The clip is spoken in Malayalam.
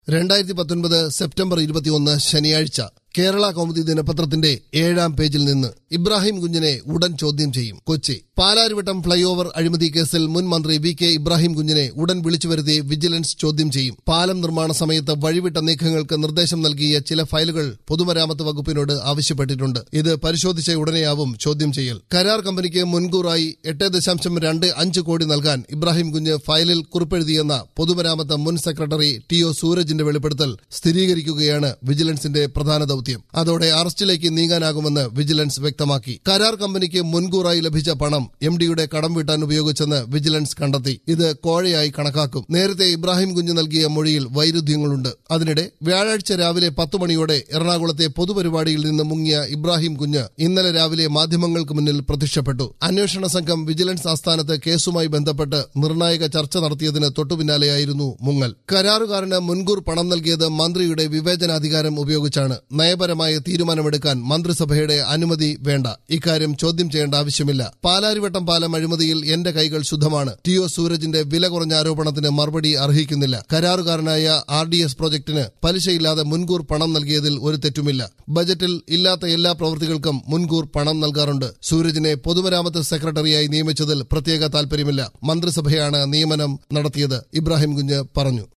രണ്ടായിരത്തി പത്തൊൻപത് സെപ്റ്റംബർ ഇരുപത്തിയൊന്ന് ശനിയാഴ്ച കേരള കൗമുദി ദിനപത്രത്തിന്റെ ഏഴാം പേജിൽ നിന്ന് ഇബ്രാഹിം കുഞ്ഞിനെ ഉടൻ ചോദ്യം ചെയ്യും കൊച്ചി പാലാരിവട്ടം ഫ്ളൈ ഓവർ അഴിമതി കേസിൽ മുൻ മന്ത്രി വി കെ ഇബ്രാഹിം കുഞ്ഞിനെ ഉടൻ വിളിച്ചു വരുത്തി വിജിലൻസ് ചോദ്യം ചെയ്യും പാലം നിർമ്മാണ സമയത്ത് വഴിവിട്ട നീക്കങ്ങൾക്ക് നിർദ്ദേശം നൽകിയ ചില ഫയലുകൾ പൊതുമരാമത്ത് വകുപ്പിനോട് ആവശ്യപ്പെട്ടിട്ടുണ്ട് ഇത് പരിശോധിച്ച ഉടനെയാവും ചോദ്യം ചെയ്യൽ കരാർ കമ്പനിക്ക് മുൻകൂറായി എട്ട് ദശാംശം രണ്ട് അഞ്ച് കോടി നൽകാൻ ഇബ്രാഹിം കുഞ്ഞ് ഫയലിൽ കുറിപ്പെഴുതിയെന്ന പൊതുമരാമത്ത് മുൻ സെക്രട്ടറി ടി ഒ സൂരജിന്റെ വെളിപ്പെടുത്തൽ സ്ഥിരീകരിക്കുകയാണ് വിജിലൻസിന്റെ പ്രധാന ദൌത്യം അതോടെ അറസ്റ്റിലേക്ക് നീങ്ങാനാകുമെന്ന് വിജിലൻസ് വ്യക്തമാക്കി കരാർ കമ്പനിക്ക് മുൻകൂറായി ലഭിച്ച പണം എം ഡിയുടെ കടം വീട്ടാൻ ഉപയോഗിച്ചെന്ന് വിജിലൻസ് കണ്ടെത്തി ഇത് കോഴയായി കണക്കാക്കും നേരത്തെ ഇബ്രാഹിം കുഞ്ഞ് നൽകിയ മൊഴിയിൽ വൈരുദ്ധ്യങ്ങളുണ്ട് അതിനിടെ വ്യാഴാഴ്ച രാവിലെ പത്ത് മണിയോടെ എറണാകുളത്തെ പൊതുപരിപാടിയിൽ നിന്ന് മുങ്ങിയ ഇബ്രാഹിം കുഞ്ഞ് ഇന്നലെ രാവിലെ മാധ്യമങ്ങൾക്ക് മുന്നിൽ പ്രത്യക്ഷപ്പെട്ടു അന്വേഷണ സംഘം വിജിലൻസ് ആസ്ഥാനത്ത് കേസുമായി ബന്ധപ്പെട്ട് നിർണായക ചർച്ച നടത്തിയതിന് തൊട്ടുപിന്നാലെയായിരുന്നു മുങ്ങൽ കരാറുകാരന് മുൻകൂർ പണം നൽകിയത് മന്ത്രിയുടെ വിവേചനാധികാരം ഉപയോഗിച്ചാണ് നയപരമായ തീരുമാനമെടുക്കാൻ മന്ത്രിസഭയുടെ അനുമതി വേണ്ട ഇക്കാര്യം ചോദ്യം ചെയ്യേണ്ട ആവശ്യമില്ല പാലാരിവട്ടം പാലം അഴിമതിയിൽ എന്റെ കൈകൾ ശുദ്ധമാണ് ടി ഒ സൂരജിന്റെ വില കുറഞ്ഞ ആരോപണത്തിന് മറുപടി അർഹിക്കുന്നില്ല കരാറുകാരനായ ആർ ഡി എസ് പ്രോജക്ടിന് പലിശയില്ലാതെ മുൻകൂർ പണം നൽകിയതിൽ ഒരു തെറ്റുമില്ല ബജറ്റിൽ ഇല്ലാത്ത എല്ലാ പ്രവൃത്തികൾക്കും മുൻകൂർ പണം നൽകാറുണ്ട് സൂരജിനെ പൊതുമരാമത്ത് സെക്രട്ടറിയായി നിയമിച്ചതിൽ പ്രത്യേക താൽപര്യമില്ല മന്ത്രിസഭയാണ് നിയമനം നടത്തിയത് ഇബ്രാഹിം കുഞ്ഞ് പറഞ്ഞു